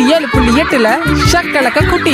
ஏழு புள்ளி எட்டுல ஷக்கலக்க குட்டி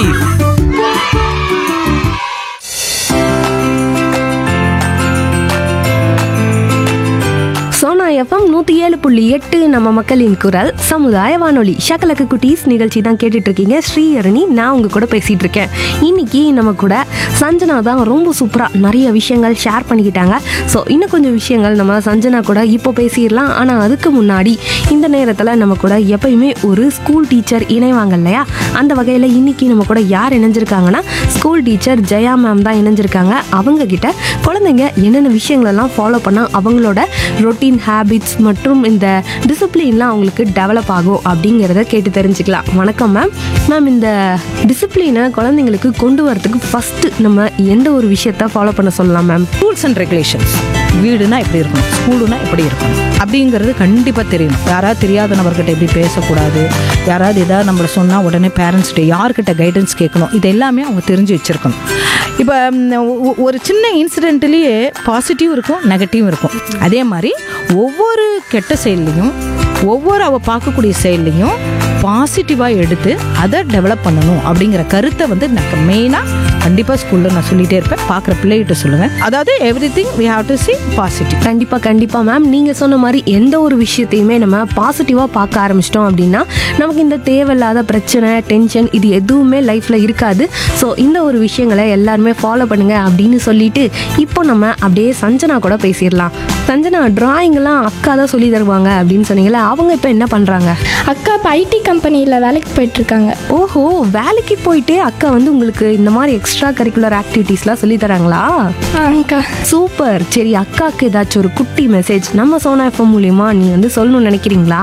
சோனா எஃப்எம் நூற்றி ஏழு புள்ளி எட்டு நம்ம மக்களின் குரல் சமுதாய வானொலி ஷக்கலக்கு குட்டீஸ் நிகழ்ச்சி தான் கேட்டுட்டு இருக்கீங்க ஸ்ரீஹரணி நான் உங்க கூட பேசிட்டு இருக்கேன் இன்னைக்கு நம்ம கூட சஞ்சனா தான் ரொம்ப சூப்பராக நிறைய விஷயங்கள் ஷேர் பண்ணிக்கிட்டாங்க ஸோ இன்னும் கொஞ்சம் விஷயங்கள் நம்ம சஞ்சனா கூட இப்போ பேசிடலாம் ஆனால் அதுக்கு முன்னாடி இந்த நேரத்தில் நம்ம கூட எப்பயுமே ஒரு ஸ்கூல் டீச்சர் இணைவாங்க இல்லையா அந்த வகையில் இன்னைக்கு நம்ம கூட யார் இணைஞ்சிருக்காங்கன்னா ஸ்கூல் டீச்சர் ஜெயா மேம் தான் இணைஞ்சிருக்காங்க அவங்க கிட்ட குழந்தைங்க என்னென்ன விஷயங்களெல்லாம் ஃபாலோ பண்ணால் அவங்களோட ரொட்டீன் ஹேபிட்ஸ் மற்றும் இந்த டிசிப்ளின்லாம் அவங்களுக்கு டெவலப் ஆகும் அப்படிங்கிறத கேட்டு தெரிஞ்சுக்கலாம் வணக்கம் மேம் மேம் இந்த டிசிப்ளினை குழந்தைங்களுக்கு கொண்டு வரதுக்கு ஃபஸ்ட்டு நம்ம எந்த ஒரு விஷயத்த ஃபாலோ பண்ண சொல்லலாம் மேம் ரூல்ஸ் அண்ட் ரெகுலேஷன்ஸ் வீடுனா எப்படி இருக்கணும் ஸ்கூலுனா எப்படி இருக்கணும் அப்படிங்கிறது கண்டிப்பாக தெரியணும் யாராவது தெரியாத நபர்கிட்ட எப்படி பேசக்கூடாது யாராவது ஏதாவது நம்மளை சொன்னால் உடனே பேரண்ட்ஸ்கிட்ட யார்கிட்ட கைடன்ஸ் கேட்கணும் இது எல்லாமே அவங்க தெரிஞ்சு வச்சுருக்கணும் இப்போ ஒரு சின்ன இன்சிடென்ட்லேயே பாசிட்டிவ் இருக்கும் நெகட்டிவ் இருக்கும் அதே மாதிரி ஒவ்வொரு கெட்ட செயல்லையும் ஒவ்வொரு அவ பார்க்கக்கூடிய செயல்லையும் பாசிட்டிவாக எடுத்து அதை டெவலப் பண்ணணும் அப்படிங்கிற கருத்தை வந்து நான் மெயினாக கண்டிப்பாக ஸ்கூலில் நான் சொல்லிகிட்டே இருப்பேன் பார்க்குற பிள்ளைகிட்ட சொல்லுவேன் அதாவது everything we have to see positive கண்டிப்பாக கண்டிப்பாக மேம் நீங்கள் சொன்ன மாதிரி எந்த ஒரு விஷயத்தையுமே நம்ம பாசிட்டிவாக பார்க்க ஆரம்பிச்சிட்டோம் அப்படின்னா நமக்கு இந்த தேவையில்லாத பிரச்சனை டென்ஷன் இது எதுவுமே லைஃப்பில் இருக்காது ஸோ இந்த ஒரு விஷயங்களை எல்லாருமே ஃபாலோ பண்ணுங்க அப்படின்னு சொல்லிட்டு இப்போ நம்ம அப்படியே சஞ்சனா கூட பேசிடலாம் சஞ்சனா டிராயிங்லாம் அக்கா தான் சொல்லி தருவாங்க அப்படின்னு சொன்னீங்களே அவங்க இப்போ என்ன பண்ணுறாங்க அக்கா இப்போ ஐடி கம்பெனியில் வேலைக்கு போயிட்டுருக்காங்க ஓஹோ வேலைக்கு போயிட்டு அக்கா வந்து உங்களுக்கு இந்த மாதிரி எக்ஸ்ட்ரா கரிக்குலர் ஆக்டிவிட்டீஸ்லாம் சொல்லி தராங்களா அக்கா சூப்பர் சரி அக்காவுக்கு ஏதாச்சும் ஒரு குட்டி மெசேஜ் நம்ம சோனா எஃப்எம் மூலியமா நீ வந்து சொல்லணும்னு நினைக்கிறீங்களா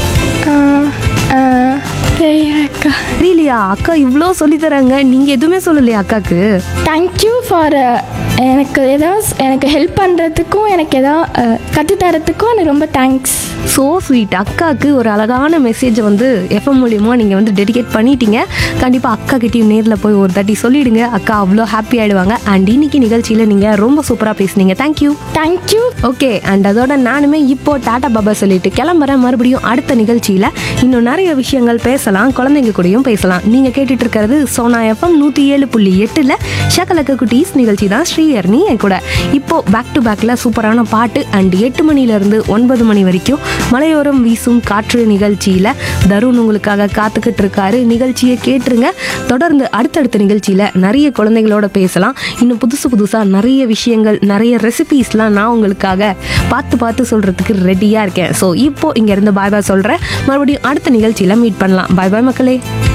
அக்கா தெரியலையா அக்கா இவ்வளோ சொல்லி தராங்க நீங்க எதுவுமே சொல்லலையா அக்காக்கு தேங்க்யூ ஃபார் எனக்கு ஏதாவது எனக்கு ஹெல்ப் பண்ணுறதுக்கும் எனக்கு ஏதாவது கற்றுத்தரத்துக்கும் எனக்கு ரொம்ப தேங்க்ஸ் ஸோ ஸ்வீட் அக்காவுக்கு ஒரு அழகான மெசேஜை வந்து எஃப்எம் மூலியமா நீங்கள் வந்து டெடிகேட் பண்ணிட்டீங்க கண்டிப்பாக அக்கா கிட்டேயும் நேரில் போய் ஒரு தாட்டி சொல்லிடுங்க அக்கா அவ்வளோ ஹாப்பி ஆயிடுவாங்க அண்ட் இன்னைக்கு நிகழ்ச்சியில் நீங்கள் ரொம்ப சூப்பராக பேசுனீங்க தேங்க்யூ தேங்க்யூ ஓகே அண்ட் அதோட நானுமே இப்போ டாடா பாபா சொல்லிட்டு கிளம்புறேன் மறுபடியும் அடுத்த நிகழ்ச்சியில் இன்னும் நிறைய விஷயங்கள் பேசலாம் குழந்தைங்க கூடயும் பேசலாம் நீங்கள் கேட்டுட்டு இருக்கிறது சோனா எஃப்எம் நூற்றி ஏழு புள்ளி எட்டில் ஷகலக்க குட்டீஸ் நிகழ்ச்சி தான் ஸ்ரீஹர்னி என் கூட இப்போ பேக் டு பேக்கில் சூப்பரான பாட்டு அண்ட் எட்டு மணிலேருந்து ஒன்பது மணி வரைக்கும் மலையோரம் வீசும் காற்று நிகழ்ச்சியில் தருண் உங்களுக்காக காத்துக்கிட்டு இருக்காரு நிகழ்ச்சியை கேட்டுருங்க தொடர்ந்து அடுத்தடுத்த நிகழ்ச்சியில் நிறைய குழந்தைகளோட பேசலாம் இன்னும் புதுசு புதுசாக நிறைய விஷயங்கள் நிறைய ரெசிபீஸ்லாம் நான் உங்களுக்காக பார்த்து பார்த்து சொல்கிறதுக்கு ரெடியாக இருக்கேன் ஸோ இப்போ இங்கேருந்து பாய் பாய் சொல்கிறேன் மறுபடியும் அடுத்த நிகழ்ச்சியில் மீட் பண்ணலாம் பாய் பாய் மக்களே